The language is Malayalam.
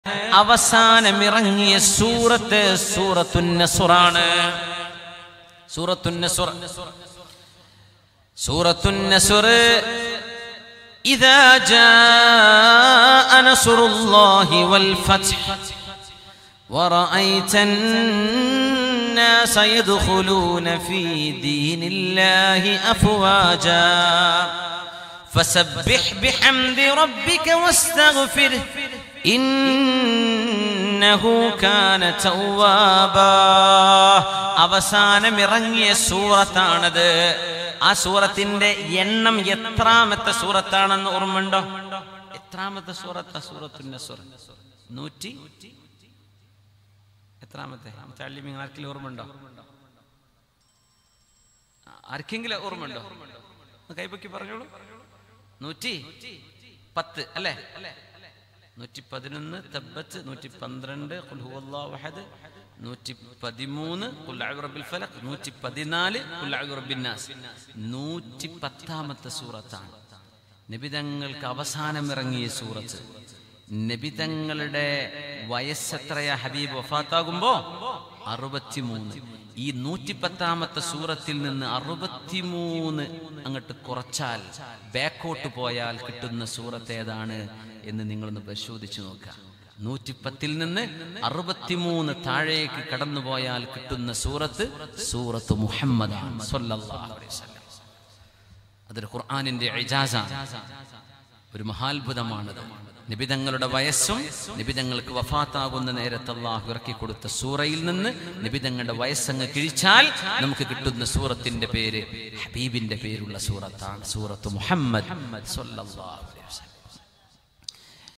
അവസാനം ഇറങ്ങിയ സൂറത്ത് സൂറത്തുന്നസുറാണ് സൂറത്തുന്നസുർ സൂറത്തുന്നസുർ إذا جاء نصر الله والفتح ورأيت الناس يدخلون في دين الله أفواجا فسبح بحمد ربك واستغفره إنه كان توابا അവസാനം ഇറങ്ങിയ സൂറത്താണത് ആ സൂറത്തിന്റെ എണ്ണം എത്രാമത്തെ സൂറത്താണെന്ന് ഓർമ്മയുണ്ടോ എത്രാമത്തെ സൂറത്താ സൂറത്തുന്ന സൂറ നൂറ്റി എത്രാമത്തെ തള്ളിമിങ് ആർക്കെങ്കിലും ഓർമ്മയുണ്ടോ ആർക്കെങ്കിലും ഓർമ്മയുണ്ടോ ഒന്ന് കൈപ്പൊക്കി പറഞ്ഞോളൂ നൂറ്റി പത്ത് അല്ലേ നൂറ്റി പതിനൊന്ന് തബ്ബത്ത് നൂറ്റി പന്ത്രണ്ട് ഖുൽ ഹുവല്ലാഹു അഹദ് നൂറ്റി പതിമൂന്ന് ഖുൽ അഊദു ബിറബ്ബിൽ ഫലഖ് നൂറ്റി പതിനാല് ഖുൽ അഊദു ബിറബ്ബിൻ നാസ് നൂറ്റി പത്താമത്തെ സൂറത്താണ് നബിതങ്ങൾക്ക് അവസാനം ഇറങ്ങിയ സൂറത്ത് നബിതങ്ങളുടെ വയസ്സെത്രയാ ഹബീബ് വഫാത്താകുമ്പോ അറുപത്തിമൂന്ന് ഈ നൂറ്റിപ്പത്താമത്തെ സൂറത്തിൽ നിന്ന് അറുപത്തിമൂന്ന് അങ്ങോട്ട് കുറച്ചാൽ ബാക്കോട്ട് പോയാൽ കിട്ടുന്ന സൂറത്ത് ഏതാണ് എന്ന് നിങ്ങളൊന്ന് പരിശോധിച്ചു നോക്കുക നൂറ്റിപ്പത്തിൽ നിന്ന് അറുപത്തിമൂന്ന് താഴേക്ക് കടന്നു പോയാൽ കിട്ടുന്ന സൂറത്ത് സൂറത്ത് മുഹമ്മദാണ് സ്വല്ലല്ലാഹു അലൈഹി വസല്ലം അതൊരു ഖുർആാനിന്റെ ഇജാസാണ് ഒരു മഹാത്ഭുതമാണത് നിബിതങ്ങളുടെ വയസ്സും നിബിതങ്ങൾക്ക് വഫാത്താകുന്ന നേരത്ത് അള്ളാഹു ഇറക്കി കൊടുത്ത സൂറയിൽ നിന്ന് നിബിതങ്ങളുടെ വയസ്സങ്ങ് കിഴിച്ചാൽ നമുക്ക് കിട്ടുന്ന സൂറത്തിന്റെ പേര് ഹബീബിന്റെ പേരുള്ള സൂറത്താണ് സൂറത്ത് മുഹമ്മദ് സ്വല്ലല്ലാഹു